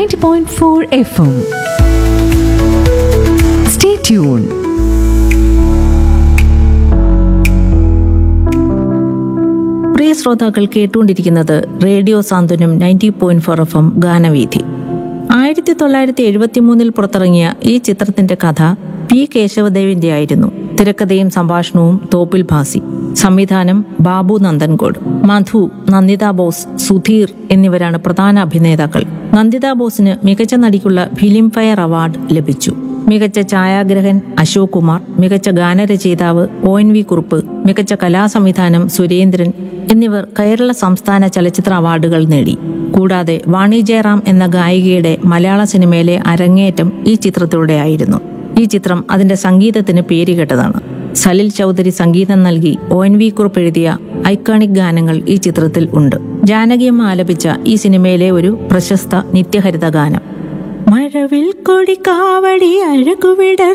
90.4 FM. Stay tuned. പ്രിയ ശ്രോതാക്കൾ കേട്ടുകൊണ്ടിരിക്കുന്നത് radio Santhwanam ninety point four F M ഗാനവീഥി ആയിരത്തി തൊള്ളായിരത്തി എഴുപത്തി മൂന്നിൽ പുറത്തിറങ്ങിയ ഈ ചിത്രത്തിന്റെ കഥ പി കേശവദേവിന്റെ ആയിരുന്നു തിരക്കഥയും സംഭാഷണവും തോപ്പിൽ ഭാസി സംവിധാനം ബാബു നന്ദൻകോട് മധു നന്ദിത ബോസ് സുധീർ എന്നിവരാണ് പ്രധാന അഭിനേതാക്കൾ നന്ദിത ബോസിന് മികച്ച നടിക്കുള്ള ഫിലിം ഫെയർ അവാർഡ് ലഭിച്ചു മികച്ച ഛായാഗ്രഹൻ അശോക് കുമാർ മികച്ച ഗാനരചയിതാവ് ഒ എൻ വി കുറുപ്പ് മികച്ച കലാസംവിധാനം സുരേന്ദ്രൻ എന്നിവർ കേരള സംസ്ഥാന ചലച്ചിത്ര അവാർഡുകൾ നേടി കൂടാതെ വാണി ജയറാം എന്ന ഗായികയുടെ മലയാള സിനിമയിലെ അരങ്ങേറ്റം ഈ ചിത്രത്തിലൂടെയായിരുന്നു ഈ ചിത്രം അതിന്റെ സംഗീതത്തിന് പേരുകേട്ടതാണ് സലിൽ ചൗധരി സംഗീതം നൽകി ഒ എൻ വി കുറുപ്പ് എഴുതിയ ഐക്കോണിക് ഗാനങ്ങൾ ഈ ചിത്രത്തിൽ ഉണ്ട് ജാനകിയമ്മ ആലപിച്ച ഈ സിനിമയിലെ ഒരു പ്രശസ്ത നിത്യഹരിത ഗാനം മഴവിൽ കൊടി കാവടി അഴകുവിടർ